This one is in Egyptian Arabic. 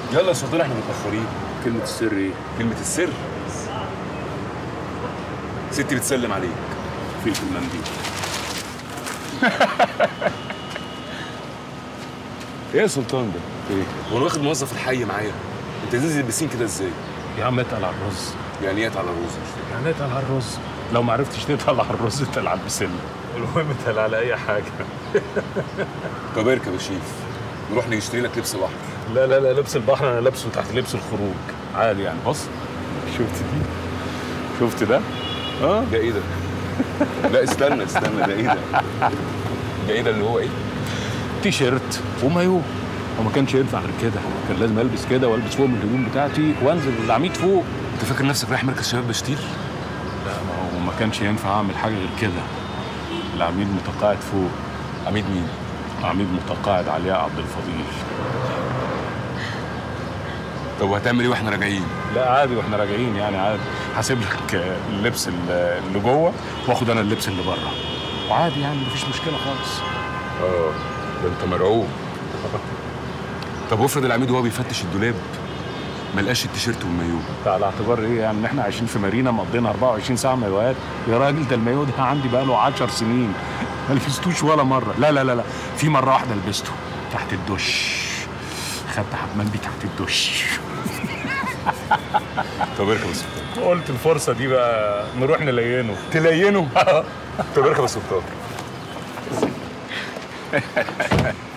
يلا يا سلطان احنا متاخرين كلمة السر ايه؟ كلمه السر ستي بتسلم عليك فيك المنديل ايه يا سلطان ده؟ ايه؟ هو انا واخد موظف الحي معايا انت تنزل البسين كده ازاي؟ يا عم اتقل على الرز يعني ايه على الرز مش فاهم. يعني اتقل على الرز لو ما عرفتش تتقل على الرز اتقل على البسله المهم اتقل على اي حاجه طب اركب يا شيف نروح نشتري لك لبس بحر لا لا لا لبس البحر انا لابسه تحت لبس الخروج عادي يعني بص شفت دي شفت ده اه ده ايه ده؟ لا استنى استنى ده ايه ده؟ ده ايه ده اللي هو ايه؟ تي شيرت ومايو وما كانش ينفع غير كده كان لازم البس كده والبس فوق من الهدوم بتاعتي وانزل العميد فوق انت فاكر نفسك رايح مركز شباب بشتير؟ لا ما هو ما كانش ينفع اعمل حاجه غير كده العميد متقاعد فوق عميد مين؟ عميد متقاعد علياء عبد الفضيل طب وهتعمل ايه واحنا راجعين؟ لا عادي واحنا راجعين يعني عادي هسيب لك اللبس اللي جوه واخد انا اللبس اللي بره وعادي يعني مفيش مشكله خالص اه ده انت مرعوب طب وافرض العميد وهو بيفتش الدولاب ما لقاش التيشيرت والمايو ده على اعتبار ايه يعني ان احنا عايشين في مارينا مقضينا 24 ساعه مايوهات يا راجل ده المايو ده عندي بقاله 10 سنين ما لبستوش ولا مره لا لا لا لا في مره واحده لبسته تحت الدش خدت حمام بيه تحت الدش طب اركب بس قلت الفرصه دي بقى نروح نلينه تلينه طب اركب يا سلطان